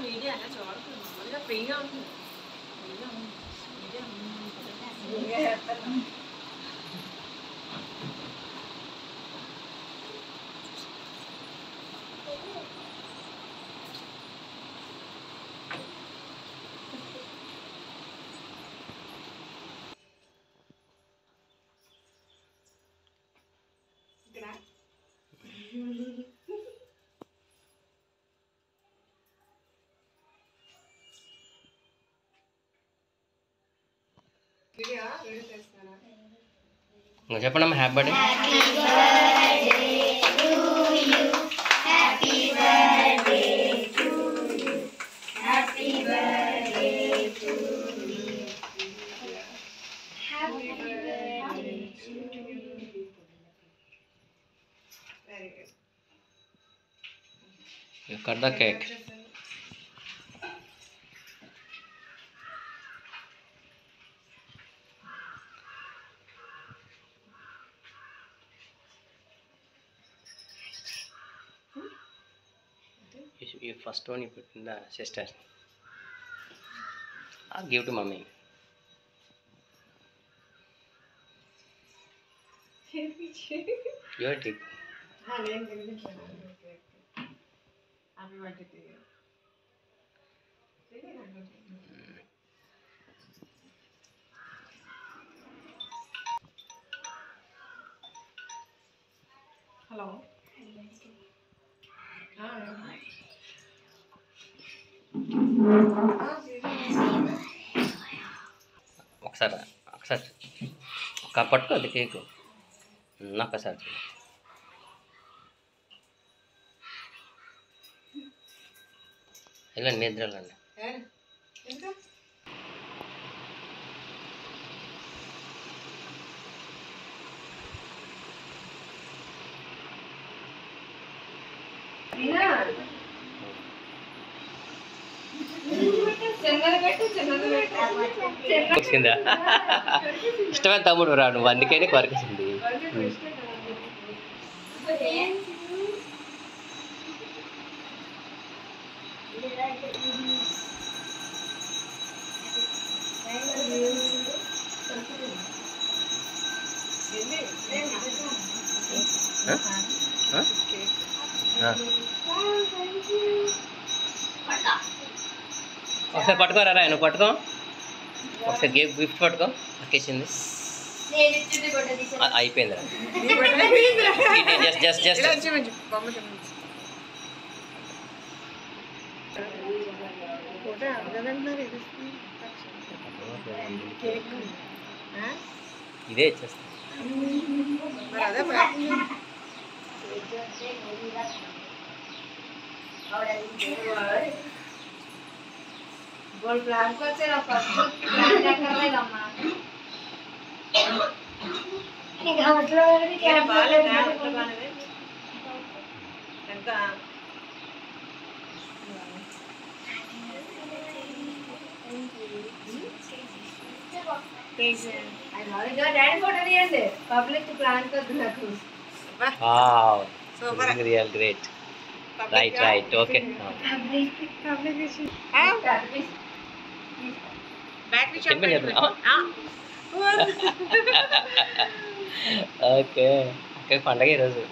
Media అలా చూడదు మామూలుగా ఫ్రీగా ఉంటుంది ఫ్రీగా ఉంది మీడియా ఇంకా చెప్పండి అమ్మా happy birthday cut the cake You first one you put in the sister. I'll give to mommy. Your take. నేను తినిపించాను happy birthday to you hello ఒకసారి ఒకసారి ఒక పట్టుకో అది కేకు ఒక్కసారి చూడు. వెళ్ళండి నిద్రలండి ఇంకా వచ్చిందా ఇష్టమైన తమ్ముడు రా నువ్వు అందుకని కొరికేసింది ఆ? ఆ? ఆ. ఒకసారి పట్టుకోరా రా నువ్వు పట్టుకో ఒకసారి గిఫ్ట్ గిఫ్ట్ పట్టుకో అక్కేసింది అయిపోయింది జస్ట్ జస్ట్ జస్ట్ ఇలా చూపించు బొమ్మ చూపించు ఫోటో అడగదంటున్నారు ఇది కేక్ ఆ? ఇదే ఇచ్చేస్తా మరి అదే మరి. ఏ, బాగాలేదా? ఇంట్లో బాగాలేదా? ఎంత పబ్లిక్ ప్లాన్ కొద్దు నాకు wow super real great right right okay battery చెప్పండి, చెప్పండి. ఓకే ఓకే పండగ ఈరోజు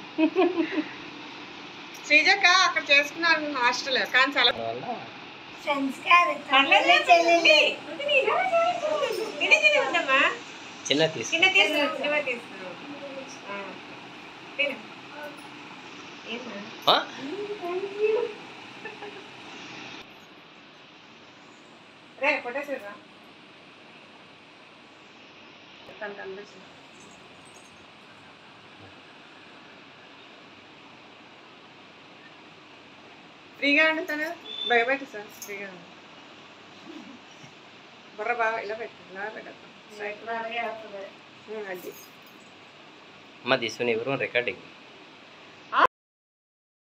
శ్రీజక్క అక్కడ చేసుకున్నాను హాస్టల్ కానీ చాలా వల్ల ఫ్రెండ్స్ కాదు పర్లేదు, చెల్లెలు ఉంది, ఇది ఇది ఉందమ్మా చిన్న తీసు చిన్న తీసు చిన్న తీసు ఆ. తిను. ఏమ్మా? ఆ? రే కొట్టేసిరా తను కనిపిస్తుంది ఫ్రీగా అండి భయపెట్టు సార్ ఫ్రీగా ఉండు. బుర్ర బాగా ఇలా పెట్టు ఇలా పెట్టద్దు అది అమ్మ తీసుకుని ఎవరు రికార్డింగ్